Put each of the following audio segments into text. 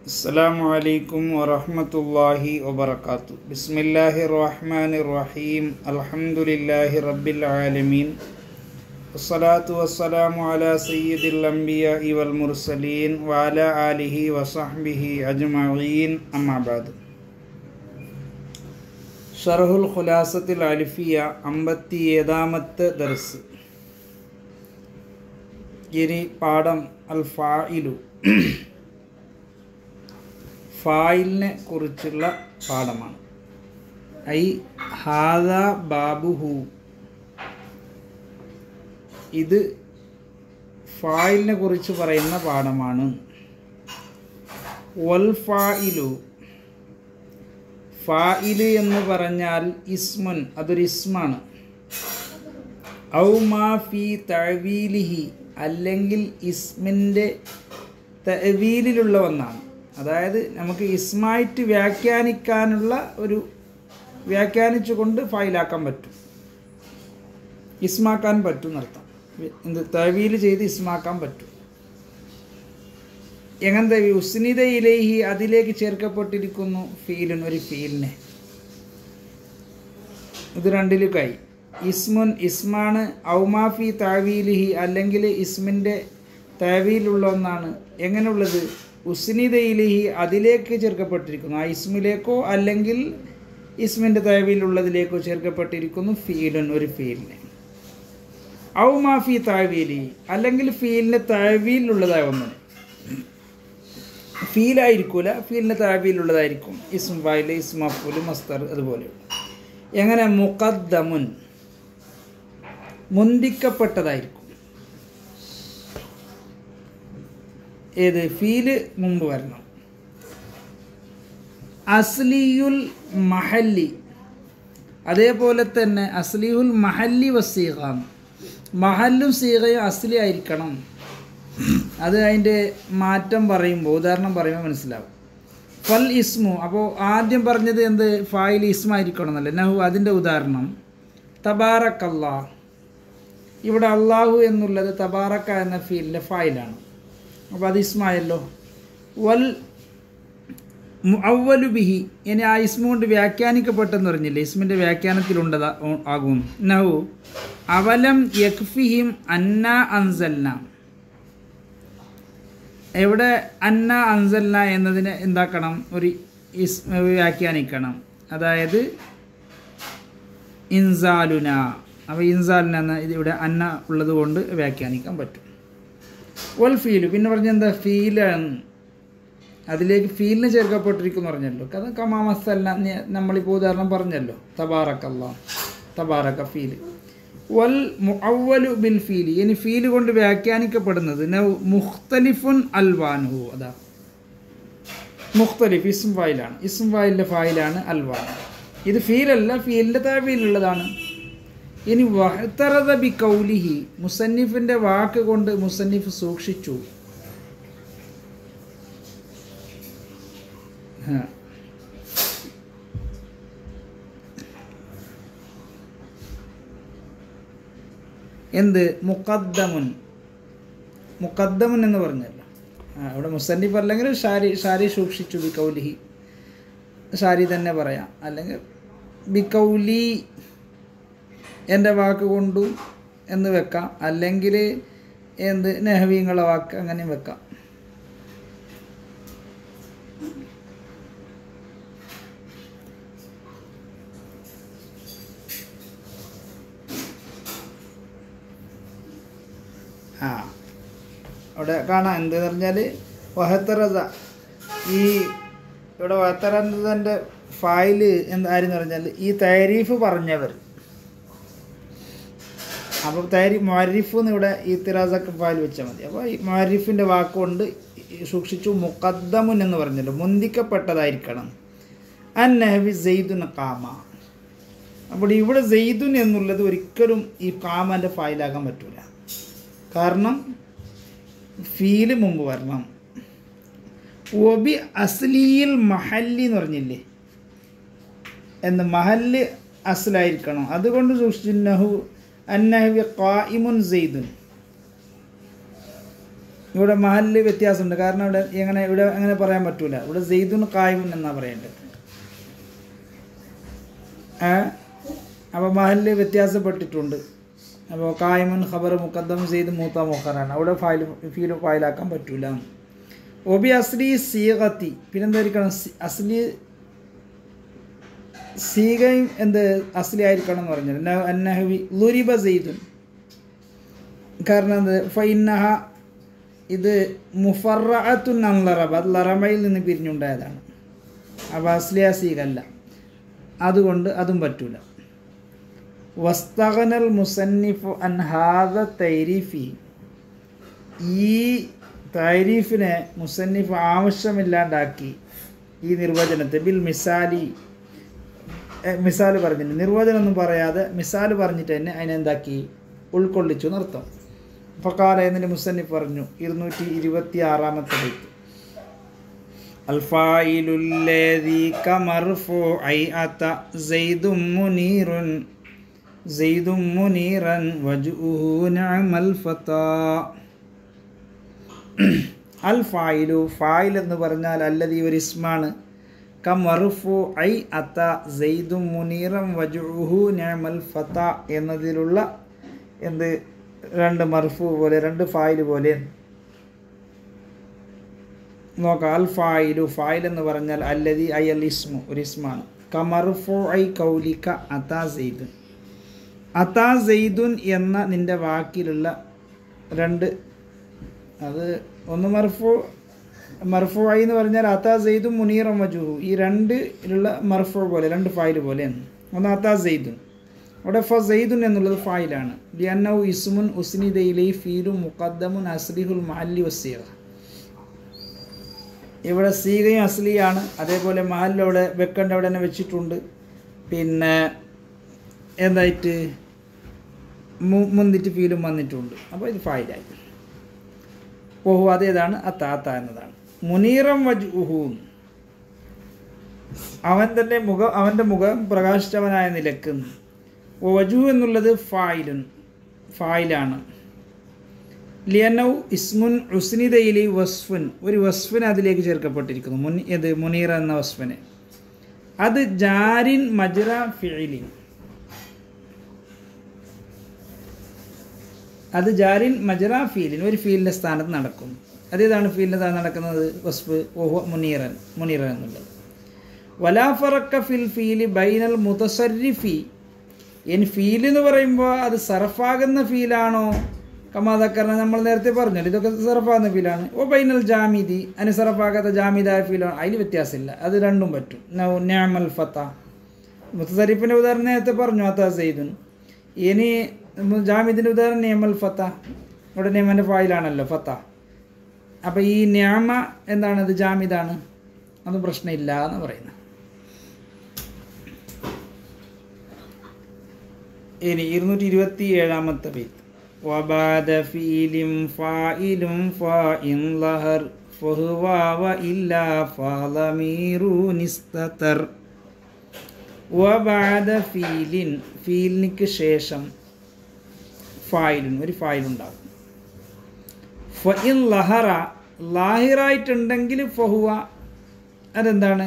السلام عليكم ورحمة الله وبركاته بسم الله الرحمن الرحيم الحمد لله رب العالمين والصلاة والسلام على سيد الأنبياء والمرسلين وعلى آله وصحبه أجمعين أما بعد ഷറഹുൽ ഖുലാസത്തിൽ അലിഫിയ അമ്പത്തി ഏഴാമത്തെ ദർസ് ഇനി പാഠം അൽ ഫായിലു ഫായിലിനെ കുറിച്ചുള്ള പാഠമാണ് ഐ ഹാദ ബാബുഹു ഇത് ഫായിലിനെ കുറിച്ച് പറയുന്ന പാഠമാണ് വൽ ഫായിലു ഫായില് എന്ന് പറഞ്ഞാൽ ഇസ്മുൻ അതൊരു ഇസ്മാണ് ഔ മാ ഫി തഴവീലിഹി അല്ലെങ്കിൽ ഇസ്മിൻ്റെ തവീലിലുള്ള ഒന്നാണ് അതായത് നമുക്ക് ഇസ്മായിട്ട് വ്യാഖ്യാനിക്കാനുള്ള ഒരു വ്യാഖ്യാനിച്ചുകൊണ്ട് ഫയലാക്കാൻ പറ്റും ഇസ്മാക്കാൻ പറ്റും എന്നർത്ഥം എന്ത് തവീൽ ചെയ്ത് ഇസ്മാക്കാൻ പറ്റും എങ്ങനത്തെ ഉസ്നിത ഇലേഹി അതിലേക്ക് ചേർക്കപ്പെട്ടിരിക്കുന്നു ഫീലിൻ ഒരു ഫീലിനെ ഇത് രണ്ടിലുക്കായി ഇസ്മുൻ ഇസ്മാണ് ഔമാഫി താവീലിഹി അല്ലെങ്കിൽ ഇസ്മിൻ്റെ താവീലുള്ള ഒന്നാണ് എങ്ങനെയുള്ളത് ഉസ്നിതയിലിഹി അതിലേക്ക് ചേർക്കപ്പെട്ടിരിക്കുന്നു ആ ഇസ്മിലേക്കോ അല്ലെങ്കിൽ ഇസ്മിൻ്റെ താവീലുള്ളതിലേക്കോ ചേർക്കപ്പെട്ടിരിക്കുന്നു ഫീലുൻ ഒരു ഫീലിനെ ഔമാഫി താവീലി അല്ലെങ്കിൽ ഫീലിൻ്റെ താവീലുള്ളതായ ഒന്നിന് ഫീലായിരിക്കൂല ഫീലിൻ്റെ താവീലുള്ളതായിരിക്കും ഇസ്മ ഫൈല് ഇസ്മഫുല് മസ്തർ അതുപോലെ എങ്ങനെ മുഖദ്ദമുൻ മുന്തിക്കപ്പെട്ടതായിരിക്കും ഏത് ഫീല് മുമ്പ് വരണം അസ്ലിയുൽ മഹല്ലി അതേപോലെ തന്നെ അസ്ലിയുൽ മഹല്ലി വസീഖാണ് മഹല്ലും സീഖയും അസ്ലി ആയിരിക്കണം അത് അതിൻ്റെ മാറ്റം പറയുമ്പോൾ ഉദാഹരണം പറയുമ്പോൾ മനസ്സിലാവും ഫൽ ഇസ്മു അപ്പോൾ ആദ്യം പറഞ്ഞത് എന്ത് ഫായിൽ ഇസ്മായിരിക്കണം എന്നല്ലേ നഹു അതിൻ്റെ ഉദാഹരണം തബാറക്കല്ലാ ഇവിടെ അള്ളാഹു എന്നുള്ളത് തബാറക്ക എന്ന ഫീലിൻ്റെ ഫായിലാണ് അപ്പോൾ അത് ഇസ്മായല്ലോ വൽ അവലു ബിഹി ഇനി ആ ഇസ്മ കൊണ്ട് വ്യാഖ്യാനിക്കപ്പെട്ടെന്ന് പറഞ്ഞില്ലേ ഇസ്മിൻ്റെ വ്യാഖ്യാനത്തിലുണ്ടതാ ആകും നഹു അവലം യക്ഫിഹിം അന്ന അൻസൽന എവിടെ അന്ന അൻസൽന എന്നതിനെ എന്താക്കണം ഒരു ഇസ് വ്യാഖ്യാനിക്കണം അതായത് ഇൻസാലുന അപ്പോൾ ഇൻസാലിന എന്ന ഇത് ഇവിടെ അന്ന ഉള്ളത് കൊണ്ട് വ്യാഖ്യാനിക്കാൻ പറ്റും വൽ ഫീല് പിന്നെ പറഞ്ഞ എന്താ ഫീലാണ് അതിലേക്ക് ഫീലിന് ചേർക്കപ്പെട്ടിരിക്കുന്നു പറഞ്ഞല്ലോ അത് കമാമസല്ല നമ്മളിപ്പോൾ ഉദാഹരണം പറഞ്ഞല്ലോ തബാറക്കല്ല തബാറക്ക ഫീല് വൽ മുഅവ്വലു ബിൽ ഫീലി ഇനി ഫീല് കൊണ്ട് വ്യാഖ്യാനിക്കപ്പെടുന്നത് മുഖ്തലിഫുൻ അൽവാനുഹു അതാ മുഖ്തലിഫ് ഇസ്ം ഫായിലാണ് ഇസ്ം ഫായിലിൻ്റെ ഫായിലാണ് അൽവാൻ ഇത് ഫീലല്ല ഫീലിൻ്റെ താഴ്വയിലുള്ളതാണ് ഇനി വഹത്തറത ബി കൗലിഹി മുസന്നിഫിൻ്റെ വാക്ക് കൊണ്ട് മുസന്നിഫ് സൂക്ഷിച്ചു എന്ത് മുക്കദ്ദമുൻ മുക്കദ്ദമുൻ എന്ന് പറഞ്ഞല്ലോ ആ ഇവിടെ മുസന്നിഫ് അല്ലെങ്കിൽ ഷാരി ഷാരി സൂക്ഷിച്ചു ബി കൗലിഹി ഷാരി തന്നെ പറയാം അല്ലെങ്കിൽ ബി കൗലി എൻ്റെ വാക്ക് കൊണ്ടു എന്ന് വെക്കാം അല്ലെങ്കിൽ എന്ത് നെഹവീങ്ങളെ വാക്ക് അങ്ങനെയും വെക്കാം ആ അവിടെ കാണാം എന്തെന്ന് പറഞ്ഞാൽ വഹത്തറത ഈ ഇവിടെ വഹത്തറന്നതിൻ്റെ ഫയല് എന്തായിരുന്നു പറഞ്ഞാൽ ഈ താരീഫ് പറഞ്ഞവർ അപ്പോൾ താരി മൊരിഫ് എന്ന് ഇവിടെ ഈ തിറാസക്ക് ഫയൽ വെച്ചാൽ മതി അപ്പോൾ ഈ മൊരിഫിൻ്റെ വാക്കുകൊണ്ട് സൂക്ഷിച്ചു മുക്കദ്ദമുൻ എന്ന് പറഞ്ഞല്ലോ മുന്തിക്കപ്പെട്ടതായിരിക്കണം അൻ നെഹബി സെയ്ദുൻ കാമ അപ്പോൾ ഇവിടെ സെയ്ദുൻ എന്നുള്ളത് ഒരിക്കലും ഈ കാമൻ്റെ ഫയലാകാൻ പറ്റില്ല കാരണം ഫീല് മുമ്പ് വരണം ഒബി അസ്ലിയിൽ മഹല്ലി എന്ന് പറഞ്ഞില്ലേ എന്ന് മഹല്ല് അസ്ലായിരിക്കണം അതുകൊണ്ട് സൂക്ഷിച്ചു നഹു അന്നഹവി ഖായിമുൻ സെയ്ദുൻ ഇവിടെ മഹലിൽ വ്യത്യാസമുണ്ട് കാരണം ഇവിടെ എങ്ങനെ ഇവിടെ അങ്ങനെ പറയാൻ പറ്റൂല ഇവിടെ സെയ്ദുൻ കായ്മുൻ എന്നാ പറയേണ്ടത് ഏ അപ്പോൾ മഹലിൽ വ്യത്യാസപ്പെട്ടിട്ടുണ്ട് അപ്പോൾ കായ്മുൻ ഖബർ മുക്കദ്ദം സെയ്ദ് മൂത്ത മുഖറാണ് അവിടെ ഫയൽ ഫീൽ ഫയലാക്കാൻ പറ്റൂല ഒബി അസ്ലി സീഗത്തി പിന്നെന്തായിരിക്കണം സി- അസ്ലി സീഗയും എന്ത് അസ്ലി ആയിരിക്കണം എന്ന് പറഞ്ഞത് ന- അന്നഹവി ലുരിബ സെയ്ദുൻ കാരണം എന്ത് ഫൈനഹ ഇത് മുഫറഅത്തുൻ അൻ ലറബ അത് ലറമയിൽ നിന്ന് പിരിഞ്ഞുണ്ടായതാണ് അപ്പോൾ അസ്ലിയ സീഗല്ല അതുകൊണ്ട് അതും പറ്റൂല വസ്തഗനൽ മുസന്നിഫു അൻ ഹാദ തൈരീഫി ഈ തൈരീഫിനെ മുസന്നിഫ് ആവശ്യമില്ലാണ്ടാക്കി ഈ നിർവചനത്തെ ബിൽ മിസാലി എ, മിസാല് പറഞ്ഞിട്ട് നിർവചനമൊന്നും പറയാതെ മിസാല് പറഞ്ഞിട്ട് തന്നെ അതിനെന്താക്കി ഉൾക്കൊള്ളിച്ചു നിർത്തം ഫക്കാല എന്നതിന് മുസന്നിഫ് പറഞ്ഞു ഇരുന്നൂറ്റി ഇരുപത്തി ആറാമത്തെ ബൈത്ത് അൽഫായിലുല്ലദീ കമർഫൂഐ അത സെയ്ദും മുനീറുൻ സെയ്ദും മുനീറൻ വജുഹു നഅമൽ ഫതാ അൽ ഫായിലു ഫായിൽ എന്ന് പറഞ്ഞാൽ അല്ലതി ഒരു ഇസ്മാണ് കമറുഫു ഐ അത്ത സെയ്ദും മുനീറം വജുഹു നഅമൽ ഫത എന്നതിലുള്ള എന്ത് രണ്ട് മർഫു പോലെ രണ്ട് ഫായിൽ പോലെ നോക്കാം അൽ ഫായിലു ഫായിൽ എന്ന് പറഞ്ഞാൽ അല്ലതി ഐ അൽ ഇസ്മു ഒരു ഇസ്മാണ് കമർഫു ഐ കൗലിക അതാ സെയ്ദ് അതാ സെയ്ദുൻ എന്ന നിന്റെ വാക്കിലുള്ള രണ്ട് അത് ഒന്ന് മർഫു മർഫു ആയി എന്ന് പറഞ്ഞാൽ അതാ സെയ്ദും മുനീറും വജുഹു ഈ രണ്ട് ഇതിലുള്ള മർഫു പോലെ രണ്ട് ഫായിൽ പോലെയാണ് ഒന്ന് അതാ സെയ്ദുൻ അവിടെ ഫ സെയ്ദുൻ എന്നുള്ളത് ഫായിലാണ് ലിയന്നൗ ഇസ്മുൻ ഉസ്നിദയിലെ ഫീലും മുഖദ്ദമുൻ അസ്ലിഹുൽ മഹല്ലി വസീറ ഇവിടെ സീകയും അസ്ലിയാണ് അതേപോലെ മഹലിൽ അവിടെ വെക്കേണ്ട അവിടെ തന്നെ വെച്ചിട്ടുണ്ട് പിന്നെ എന്തായിട്ട് മു- മുന്തിട്ട് ഫീലും വന്നിട്ടുണ്ട് അപ്പോൾ ഇത് ഫായിലായി ഓഹു അതേതാണ് അത്താത്ത എന്നതാണ് മുനീറം വജുഹു അവൻ തന്നെ മുഖം അവൻ്റെ മുഖം പ്രകാശിച്ചവനായ നിലക്ക് വജു എന്നുള്ളത് ഫായിലുൻ ഫായിലാണ് ലിയനൗ ഇസ്മുൻ ഉസ്നിദയിലെ വസ്ഫുൻ ഒരു വസ്ഫിന് അതിലേക്ക് ചേർക്കപ്പെട്ടിരിക്കുന്നു മുൻ ഇത് മുനീറ എന്ന വസ്ഫിന് അത് ജാരിൻ മജ്റ ഫിഇലിൻ അത് ജാരിൻ മജറ ഫീലിൻ ഒരു ഫീലിൻ്റെ സ്ഥാനത്ത് നടക്കും അതേതാണ് ഫീലിൻ്റെ സ്ഥാനത്ത് നടക്കുന്നത് വസ്ഫ് ഓഹോ മുനീറൻ മുനീറൻ എന്നുള്ളത് വലാഫറക്ക ഫിൽ ഫീലി ബൈനൽ മുതസരിഫി ഇനി ഫീൽ എന്ന് പറയുമ്പോൾ അത് സർഫാകുന്ന ഫീലാണോ കമാതക്കറിനെ നമ്മൾ നേരത്തെ പറഞ്ഞു ഇതൊക്കെ സർഫാകുന്ന ഫീലാണ് ഓ ബൈനൽ ജാമിദി അതിന് സർഫാകാത്ത ജാമിദായ ഫീലാണ് അതിൽ വ്യത്യാസമില്ല അത് രണ്ടും പറ്റും നൗ ഞാമൽ ഫത്ത മുത്തസരിഫിൻ്റെ ഉദാഹരണം നേരത്തെ പറഞ്ഞു അത്താ സെയ്ദുൻ ഇനി ജാമിദിൻ്റെ ഉദാഹരണം നിയമൽ ഫത്ത ഇവിടെ നിയമൻ്റെ ഫായിലാണല്ലോ ഫത്ത അപ്പോൾ ഈ ന്യാമ എന്താണ് ഇത് ജാമിദാണ് അതൊന്നും പ്രശ്നമില്ല എന്ന് പറയുന്നത് ഇനി ഇരുന്നൂറ്റി ഇരുപത്തി ഏഴാമത്തെ ബൈത്ത് وبعد فيل فاعل فاإن ظهر فهو وإلا فضمير استتر വബാദ ഫീലിൻ ഫീലിനിക്ക് ശേഷം ഫായിലിൻ ഒരു ഫായിലുണ്ടാകും ഫഇൻ ലഹറ ലാഹിറായിട്ടുണ്ടെങ്കിൽ ഫഹുവ അതെന്താണ്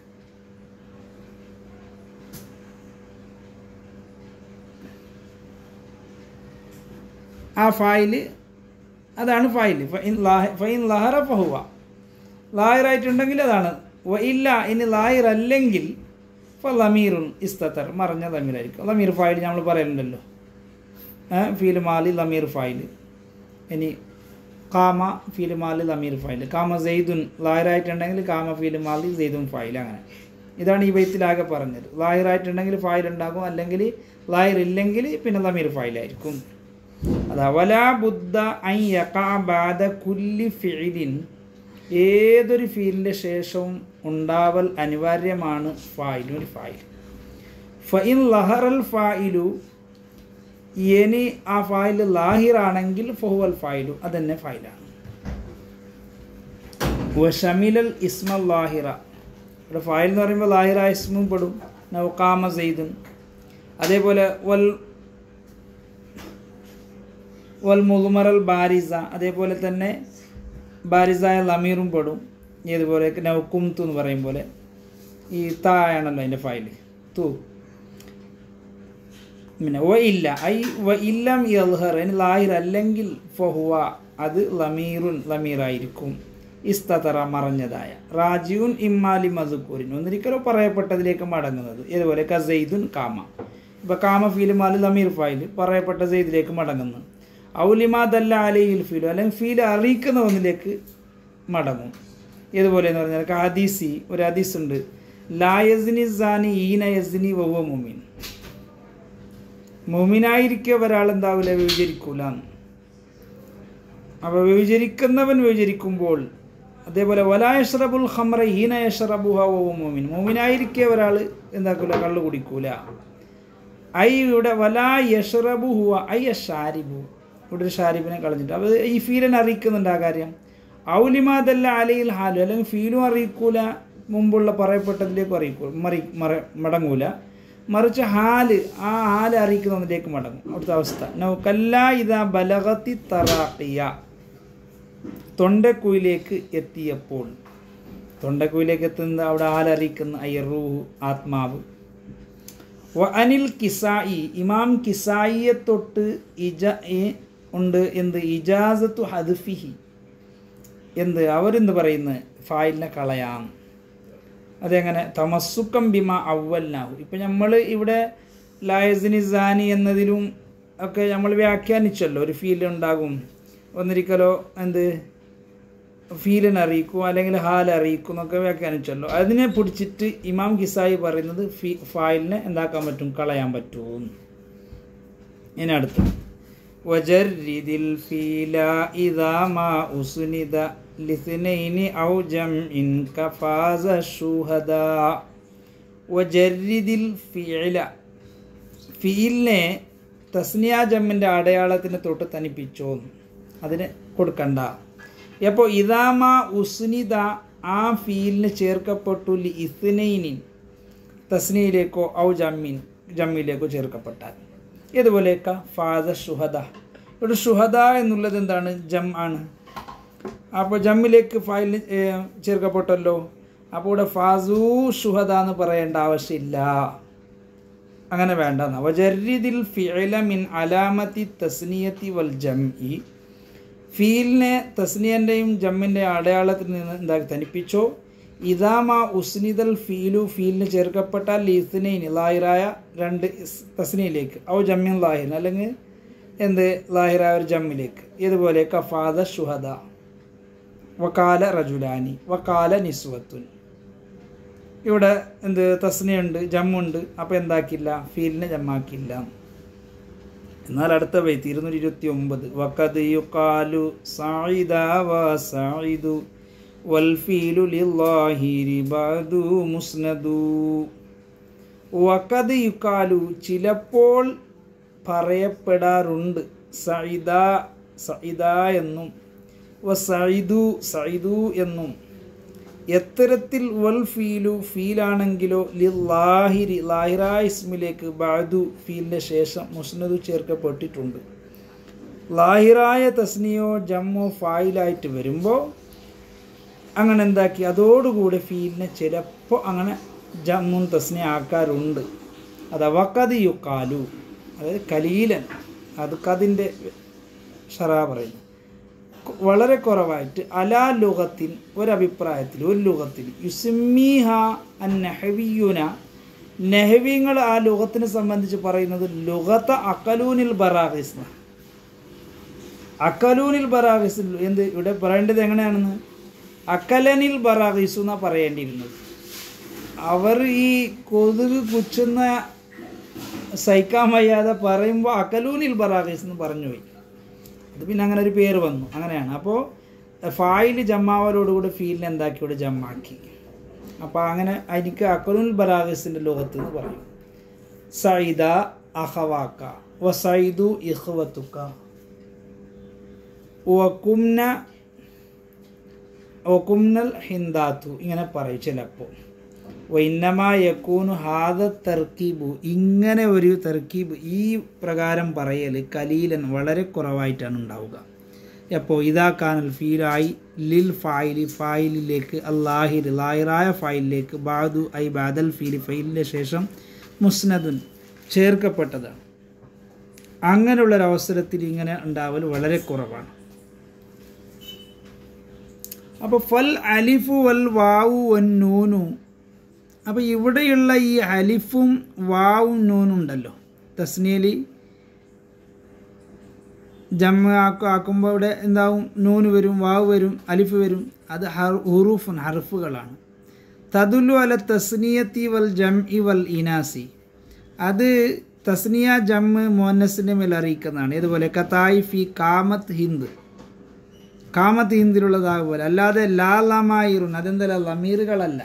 ആ ഫായില് അതാണ് ഫായില് ഫഇൻ ലാഹ- ഫഇൻ ലഹറ ഫഹുവ ലാഹിറായിട്ടുണ്ടെങ്കിൽ അതാണ് വ ഇല്ല ഇനി ലാഹിർ അല്ലെങ്കിൽ ഇപ്പോൾ ലമീറുൻ ഇസ്തത്തർ മറഞ്ഞ ലമീറായിരിക്കും ലമീർ ഫായിൽ നമ്മൾ പറയലുണ്ടല്ലോ ഫീൽ മാലി ലമീർ ഫായിൽ ഇനി കാമ ഫീൽ മാലി ലമീർ ഫായിൽ കാമ സെയ്ദുൻ ലാഹിറായിട്ടുണ്ടെങ്കിൽ കാമ ഫീൽ മാലി സെയ്ദുൻ ഫായിൽ അങ്ങനെ ഇതാണ് ഈ ബൈത്തിലാകെ പറഞ്ഞത് ലാഹിറായിട്ടുണ്ടെങ്കിൽ ഫായിൽ ഉണ്ടാകും അല്ലെങ്കിൽ ലാഹിർ ഇല്ലെങ്കിൽ പിന്നെ ലമീർ ഫായിലായിരിക്കും അതാ വലാ ബുദ്ധ ഐ യഖാ ബാദ കുല്ലി ഫിഇലിൻ ഏതൊരു ഫീലിൻ്റെ ശേഷവും ഉണ്ടാവൽ അനിവാര്യമാണ് ഫായിലു ഒരു ഫായിൽ ഫൈൻ ലഹറൽ ഫായിലു ഇനി ആ ഫായിൽ ലാഹിറാണെങ്കിൽ ഫഹുവൽ ഫായിലു അതന്നെ ഫായിലാണ് വഷമിലൽ ഇസ്മൽ ലാഹിറ ഇവിടെ ഫായിൽ എന്ന് പറയുമ്പോൾ ലാഹിറ ഇസ്മും പെടും നൗകാമ സെയ്ദുൻ അതേപോലെ വൽ വൽ മുതുമറൽ ബാരിസ അതേപോലെ തന്നെ ബാരിസായ ലമീറും പെടും ഇതുപോലെ നൗക്കുംതു എന്ന് പറയും പോലെ ഈ തായാണല്ലോ അതിൻ്റെ ഫയല് തു പിന്നെ വ ഇല്ല ഐ വ ഇല്ലം യൽഹർ അതിന് ലാഹിർ അല്ലെങ്കിൽ ഫഹുവ അത് ലമീറുൻ ലമീറായിരിക്കും ഇസ്തതറ മറഞ്ഞതായ റാജിയുൻ ഇമ്മാലി മസുക്കൂരിൻ ഒന്നിരിക്കലോ പറയപ്പെട്ടതിലേക്ക് മടങ്ങുന്നത് ഇതുപോലെ കസൈദുൻ കാമ ഇപ്പം കാമ ഫീൽ മാലി ലമീർ ഫൈൽ പറയപ്പെട്ട സെയ്ദിലേക്ക് മടങ്ങുന്നു ഔലിമാദല്ല അലയിൽ ഫീൽ അല്ലെങ്കിൽ ഫീൽ അറിയിക്കുന്ന ഒന്നിലേക്ക് മടങ്ങും ഇതുപോലെ എന്ന് പറഞ്ഞാൽ ഹദീസി ഒരു ഹദീസ് ഉണ്ട് ലാ യസ്നി സാനി ഈന യസ്നി വവ മുമിൻ മുമിനായിരിക്കെ ഒരാൾ എന്താവില്ല വ്യഭിചരിക്കൂല അപ്പോൾ വ്യഭിചരിക്കുന്നവൻ വ്യഭിചരിക്കുമ്പോൾ അതേപോലെ വലായഷ്റബുൽ ഹമ്ര ഹീന യഷ്റബുഹ വവ മുമിൻ മുമിനായിരിക്കെ ഒരാൾ എന്താക്കൂല കള്ളു കുടിക്കൂല ഐ ഇവിടെ വലാ യഷ്റബു ഹുവ ഐ ഷാരിബു ഇവിടെ ഒരു ഷാരിബിനെ കളഞ്ഞിട്ട് അപ്പോൾ ഈ ഫീലിനെ അറിയിക്കുന്നുണ്ട് ആ കാര്യം ഔലിമാദല്ല അലയിൽ ഹാലു അല്ലെങ്കിൽ ഫീലും അറിയിക്കൂല മുമ്പുള്ള പറയപ്പെട്ടതിലേക്ക് അറിയിക്കൂല മറി മറ മടങ്ങൂല മറിച്ച് ഹാല് ആ ഹാല് അറിയിക്കുന്നതിലേക്ക് മടങ്ങും അവിടുത്തെ അവസ്ഥ നൗ കല്ല ഇതാ ബലഗത്തി തറാക്കിയ തൊണ്ടക്കുയിലേക്ക് എത്തിയപ്പോൾ തൊണ്ടക്കുയിലേക്ക് എത്തുന്നത് അവിടെ ഹാലറിയിക്കുന്ന അയ്യറൂഹു ആത്മാവ് വ അനിൽ കിസായി ഇമാം കിസായിയെ തൊട്ട് ഇജ ഏ- ഉണ്ട് എന്ത് ഇജാസത്തു ഹദ്ഫിഹി എന്ത് അവരെന്ത് പറയുന്നത് ഫായിലിനെ കളയാം അതെങ്ങനെ തമസുക്കം ബിമ അവൽനാഹു ഇപ്പം നമ്മൾ ഇവിടെ ലായസിനി സാനി എന്നതിലും ഒക്കെ നമ്മൾ വ്യാഖ്യാനിച്ചല്ലോ ഒരു ഫീൽ ഉണ്ടാകും ഒന്നിരിക്കലോ എന്ത് ഫീലിനെ അറിയിക്കും അല്ലെങ്കിൽ ഹാൽ അറിയിക്കും എന്നൊക്കെ വ്യാഖ്യാനിച്ചല്ലോ അതിനെ പിടിച്ചിട്ട് ഇമാം കിസായി പറയുന്നത് ഫീ ഫായിലിനെ എന്താക്കാൻ പറ്റും കളയാൻ പറ്റും ഇനി അടുത്ത് വജരിദിൽ ഫീല ഇദാ മാ ഉസ്നിദ ലിസ്നൈനി ഔ ജംഇൻ കഫാസ ഷുഹദാ വജരിദിൽ ഫീല ഫീലിനെ തസ്നിയ ജമ്മിൻ്റെ അടയാളത്തിന് തൊട്ട് തനിപ്പിച്ചോ അതിന് കൊടുക്കണ്ട അപ്പോൾ ഇതാമ ഉസ്നിദ ആ ഫീലിന് ചേർക്കപ്പെട്ടു ലി ഇസ്നൈനിൻ തസ്നിയിലേക്കോ ഔ ജമ്മിൻ ജമ്മിലേക്കോ ചേർക്കപ്പെട്ടാൽ ഇതുപോലെയൊക്കെ ഫാദ ഷുഹദ ഇവിടെ ഷുഹദ എന്നുള്ളത് എന്താണ് ജം ആണ് അപ്പോൾ ജമ്മിലേക്ക് ഫയലിന് ഏഹ്, ചേർക്കപ്പെട്ടല്ലോ അപ്പോൾ ഇവിടെ ഫാസു ഷുഹദ എന്ന് പറയേണ്ട ആവശ്യമില്ല അങ്ങനെ വേണ്ട വജരിദിൽ ഫിഅല മിൻ അലാമത്തി തസ്നിയത്തി വൽ ജംഇ ഫീലിനെ തസ്നിയൻ്റെയും ജമ്മിൻ്റെ അടയാളത്തിൽ നിന്ന് എന്താക്കി തനിപ്പിച്ചോ ഇതാമ ഉസ്നിദൽ ഫീലു ഫീലിന് ചേർക്കപ്പെട്ടാൽ ലീസിനൈൻ ലാഹിറായ രണ്ട് ഇസ് തസ്നിയിലേക്ക് ഔ ജമ്മിൻ ലാഹിൻ അല്ലെങ്കിൽ എന്ത് ലാഹിറായ ഒരു ജമ്മിലേക്ക് ഇതുപോലെ കഫാദ ഷുഹദ വക്കാല റജുലാനി വക്കാല നിസ്വത്തുൻ ഇവിടെ എന്ത് തസ്നയുണ്ട് ജമ്മുണ്ട് അപ്പോൾ എന്താക്കില്ല ഫീലിനെ ജമ്മാക്കില്ല എന്നാൽ അടുത്ത ബൈത്ത് ഇരുന്നൂറ്റി ഇരുപത്തി ഒമ്പത് വക്കത് യുക്കാലു സായിദ വ സായിദു വൽഫീലു ലില്ലാഹിരി ബഅദു മുസ്നദു വക്കത് യുക്കാലു ചിലപ്പോൾ പറയപ്പെടാറുണ്ട് സൈദ സൈദ എന്നും വ സൈദു സൈദു എന്നും എത്തരത്തിൽ വൽ ഫീലു ഫീലാണെങ്കിലോ ലില്ലാഹിരി ലാഹിറ ഇസ്മിലേക്ക് ബാദു ഫീലിൻ്റെ ശേഷം മുസ്നദു ചേർക്കപ്പെട്ടിട്ടുണ്ട് ലാഹിറായ തസ്നിയോ ജമ്മോ ഫായിലായിട്ട് വരുമ്പോൾ അങ്ങനെ എന്താക്കി അതോടുകൂടി ഫീലിനെ ചിലപ്പോൾ അങ്ങനെ ജമ്മും തസ്നി ആക്കാറുണ്ട് അത് അവക്കത് യുക്കാലു അതായത് കലീലൻ അത് കതിൻ്റെ ഷറാ പറയുന്നു വളരെ കുറവായിട്ട് അലാ ലുഗത്തിൻ ഒരഭിപ്രായത്തിൽ ഒരു ലുഗത്തിൽ യുസിമീഹ അൻ നെഹവിയുന നെഹവിങ്ങൾ ആ ലുഗത്തിനെ സംബന്ധിച്ച് പറയുന്നത് ലുഗത്ത അക്കലൂനിൽ ബറാഖിസ് അക്കലൂനിൽ ബറാഖിസ് എന്ത് ഇവിടെ പറയേണ്ടത് എങ്ങനെയാണെന്ന് അക്കലനിൽ ബറാഖിസു എന്നാണ് പറയേണ്ടിയിരുന്നത് അവർ ഈ കൊതുക് കുച്ചുന്ന സഹിക്കാൻ വയ്യാതെ പറയുമ്പോൾ അക്കലൂനിൽ ബറാഖിസ് എന്ന് പറഞ്ഞു പോയി അത് പിന്നെ അങ്ങനെ ഒരു പേര് വന്നു അങ്ങനെയാണ് അപ്പോൾ ഫായിൽ ജമ്മാവലോടുകൂടി ഫീലിനെ എന്താക്കി ഇവിടെ ജമ്മാക്കി അപ്പോൾ അങ്ങനെ എനിക്ക് അക്കലുൽ ബലാഗസിൻ്റെ ലോകത്ത് എന്ന് പറയും സൈദ അഹവാക്ക വ സൈദു ഇഹ്വത്തുക്ക വക്കുംന വക്കുംനൽ ഹിന്ദാത്തു ഇങ്ങനെ പറയും ചിലപ്പോൾ വൈന്നമാ യക്കൂനു ഹാദ തർക്കീബു ഇങ്ങനെ ഒരു തർക്കീബ് ഈ പ്രകാരം പറയൽ കലീലൻ വളരെ കുറവായിട്ടാണ് ഉണ്ടാവുക എപ്പോൾ ഇതാ കാനൽ ഫീലായി ലിൽ ഫായിലി ഫായിലിലേക്ക് അല്ലാഹിർ ലാഹിറായ ഫായിലിലേക്ക് ബാദു ഐ ബാദൽ ഫീലി ഫൈലിൻ്റെ ശേഷം മുസ്നദുൻ ചേർക്കപ്പെട്ടതാണ് അങ്ങനെയുള്ളൊരവസരത്തിൽ ഇങ്ങനെ ഉണ്ടാവൽ വളരെ കുറവാണ് അപ്പോൾ ഫൽ അലിഫു വൽ വാവു വൻ നൂനു അപ്പോൾ ഇവിടെയുള്ള ഈ അലിഫും വാവും നൂനും ഉണ്ടല്ലോ തസ്നിയലി ജമ്മ ആക്കു ആക്കുമ്പോൾ ഇവിടെ എന്താവും നൂന് വരും വാവ് വരും അലിഫ് വരും അത് ഹർ ഹുറൂഫുൻ ഹർഫുകളാണ് തതുലു അല തസ്നിയത്തി വൽ ജം ഇ വൽ ഇനാസി അത് തസ്നിയ ജമ്മ് മോനസിൻ്റെ മേൽ അറിയിക്കുന്നതാണ് ഇതുപോലെ കത്തായി ഫി കാമത്ത് ഹിന്ദ് കാമത്ത് ഹിന്ദിലുള്ളതാകുപോലെ അല്ലാതെ ലാലമായിരുൺ അതെന്തല്ല ലമീറുകളല്ല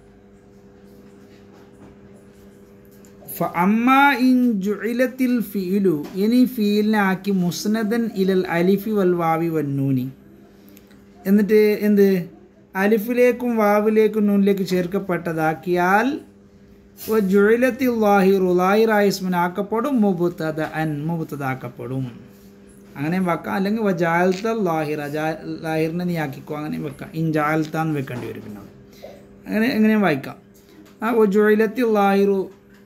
അമ്മ ഇൻ ജുഇലത്തിൽ ഫീലു ഇനി ഫീലിനെ ആക്കി മുസ്നദൻ ഇലൽ അലിഫി വൽ വാവി വന്നൂനി എന്നിട്ട് എന്ത് അലിഫിലേക്കും വാവിലേക്കും നൂനിലേക്ക് ചേർക്കപ്പെട്ടതാക്കിയാൽ ജുഇലത്തിൽ ലാഹിറു ലാഹിറായ ഇസ്മിൻ ആക്കപ്പെടും മുബുത്തത അൻ മുബുത്തതാക്കപ്പെടും അങ്ങനെ വെക്കാം അല്ലെങ്കിൽ വജാൽത്ത ലാഹിറ ലാഹിറിനെ നീ ആക്കിക്കോ അങ്ങനെ വെക്കാം ഇൻ ജാൽത്താന്ന് വെക്കേണ്ടി വരും പിന്നെ അങ്ങനെ എങ്ങനെ വായിക്കാം ആ ജുഇലത്തിൽ ലാഹിറു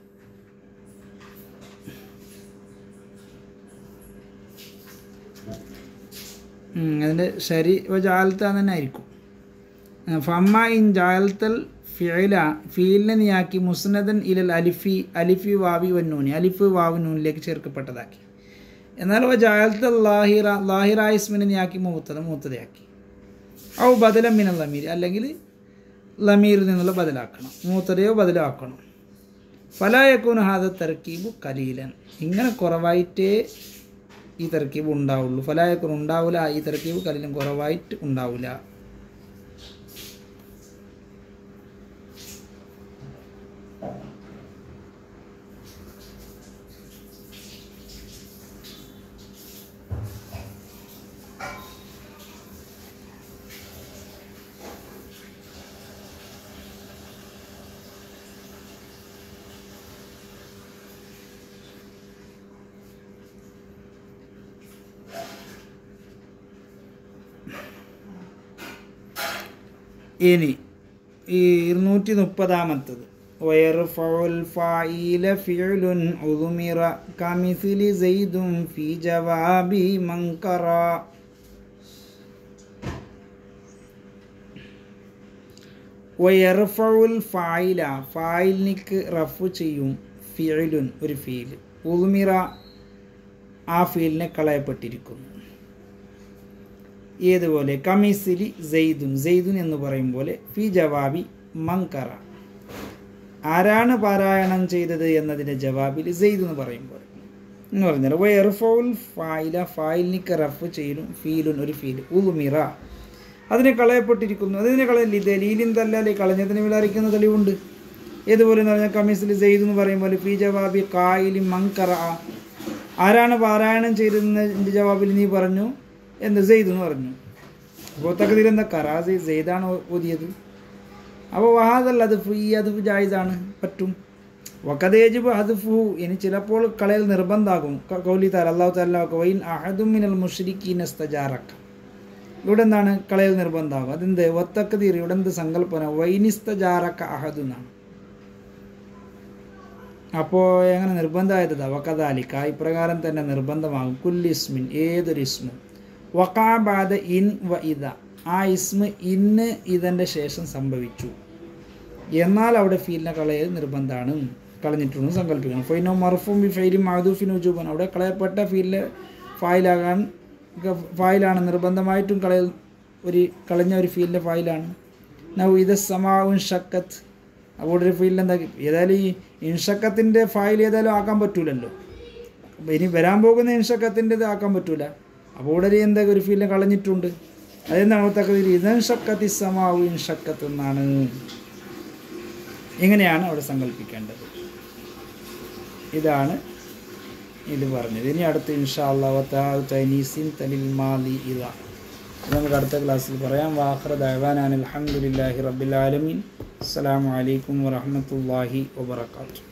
അതിൻ്റെ ശരി ജാലത്ത തന്നെ ആയിരിക്കും ഫമ്മ ഇൻ ജാലത്തൽ ഫിയല ഫീലിനെ നീയാക്കി മുസ്നദൻ ഇലൽ അലിഫി അലിഫി വാവി വന്നൂനി അലിഫ് വാവി നൂനിലേക്ക് ചേർക്കപ്പെട്ടതാക്കി എന്നാൽ ജാലത്ത ലാഹിറ ലാഹിറ ഇസ്മിനെ നീയാക്കി മൂത്തത് മൂത്തതയാക്കി ഔ ബദലം മിനൽ ലമീർ അല്ലെങ്കിൽ ലമീറിൽ നിന്നുള്ള ബദലാക്കണം മൂത്തതയോ ബദലാക്കണം ഫലായക്കൂന് ഹാദ തർക്കീബു കലീലൻ ഇങ്ങനെ കുറവായിട്ടേ ഈ തർക്കീബ് ഉണ്ടാവുള്ളൂ ഫലായക്കൂൻ ഉണ്ടാവില്ല ഈ തർക്കീബ് കലീലും കുറവായിട്ട് ഉണ്ടാവില്ല ഇനി ഈ ഇരുന്നൂറ്റി മുപ്പതാമത്തത് വയർഫഉൽ ഫായില ഫിഅലുൻ ഉദ്മിറ കമിസ്ലി സൈദും ഫി ജവാബി മൻകറ വയർഫഉൽ ഫായില ഫായിലിനിക്ക് റഫ് ചെയ്യും ഫിഅലുൻ ഒരു ഫീൽ ഉദ്മിറ ആ ഫീലിനെ കളയപ്പെട്ടിരിക്കുന്നു ഏതുപോലെ കമിസിലി സെയ്ദുൻ സെയ്ദുൻ എന്ന് പറയും പോലെ ഫി ജവാബി മങ്കറ ആരാണ് പാരായണം ചെയ്തത് എന്നതിൻ്റെ ജവാബിൽ സെയ്ദ് എന്ന് പറയും പോലെ എന്ന് പറഞ്ഞാൽ വയർഫൗൽ ഫായില ഫായിലിനിക്ക് റഫ് ചെയ്യലും ഫീലുൻ ഒരു ഫീൽ ഉളുമിറ അതിനെ കളയപ്പെട്ടിരിക്കുന്നു അതിനെ കളയില്ല ദലീലിൻ തല്ലാലെ കളഞ്ഞതിന് വിളറിക്കുന്ന തെളിവുണ്ട് ഏതുപോലെ എന്ന് പറഞ്ഞാൽ കമിസിൽ സെയ്ദ് എന്ന് പറയും പോലെ ഫി ജവാബി കായിലി മങ്കറ ആരാണ് പാരായണം ചെയ്തതിൻ്റെ ജവാബിൽ നീ പറഞ്ഞു എന്ത് സെയ്ദ് എന്ന് പറഞ്ഞു അപ്പോൾ തക്കതിൽ എന്താ കറാസ് സെയ്ദാണ് ഓതിയത് അപ്പോൾ വഹാദല്ല അത് ഫ്രീ അത് ജായിസാണ് പറ്റും വക്കതേജിബ് ഹദ്ഫു ഇനി ചിലപ്പോൾ കളയിൽ നിർബന്ധമാകും കൗലി താൽ അള്ളാഹു താല വൈൻ അഹദും മിനൽ മുഷ്രിഖീൻ സ്തജാറക്ക ഇവിടെ എന്താണ് കളയിൽ നിർബന്ധമാകും അതെന്ത് ഒത്തക്കതീർ ഇവിടെ എന്ത് സങ്കല്പന വൈനിസ്തജാറക്ക അഹദ് എന്നാണ് അപ്പോൾ എങ്ങനെ നിർബന്ധമായത് വക്കതാലിക്ക ഇപ്രകാരം തന്നെ നിർബന്ധമാകും കുല്ലിസ്മിൻ ഏതൊരു ഇസ്മും വക്കാബാദ ഇൻ വ ഇത ആ ഇസ്മ ഇന്ന് ഇതിൻ്റെ ശേഷം സംഭവിച്ചു എന്നാൽ അവിടെ ഫീലിനെ കളയൽ നിർബന്ധമാണ് കളഞ്ഞിട്ടുണ്ട് സങ്കല്പിക്കണം ഫൈനോ മർഫും ബി ഫൈലി മാധുഫിൻ ഉജൂബൻ അവിടെ കളയപ്പെട്ട ഫീലിലെ ഫായിലാകാൻ ഫായിലാണ് നിർബന്ധമായിട്ടും കളയൽ ഒരു കളഞ്ഞ ഒരു ഫീലിൻ്റെ ഫായിലാണ് നൗ ഇത് സമാവും ഷക്കത്ത് അവിടെ ഒരു ഫീലിൽ എന്താ ഏതായാലും ഈ ഇൻഷക്കത്തിൻ്റെ ഫയൽ ഏതായാലും ആക്കാൻ പറ്റൂലല്ലോ ഇനി വരാൻ പോകുന്ന ഇൻഷക്കത്തിൻ്റെ ഇത് ആക്കാൻ പറ്റൂല അപ്പോൾ ഇവിടെ എന്താ ഒരു ഫീലിനെ കളഞ്ഞിട്ടുണ്ട് അതെന്താണ് തക്കതിൽ ഇതൻ ഷക്കത്തി സമാവു ഇൻഷക്കത്ത് എന്നാണ് ഇങ്ങനെയാണ് അവിടെ സങ്കല്പിക്കേണ്ടത് ഇതാണ് ഇത് പറഞ്ഞത് ഇനി അടുത്ത് ഇൻഷാ അള്ളാഹീസിൻ തലിൽ മാലി ഇത ഇത് നമുക്ക് അടുത്ത ക്ലാസ്സിൽ പറയാം വാഹ്റ ദഹ്വാൻ അലഹമുല്ലാഹി റബ്ബിൽ ആലമീൻ അസ്സാം വലൈക്കും വറഹമത്തല്ലാഹി വാബർക്കാത്തു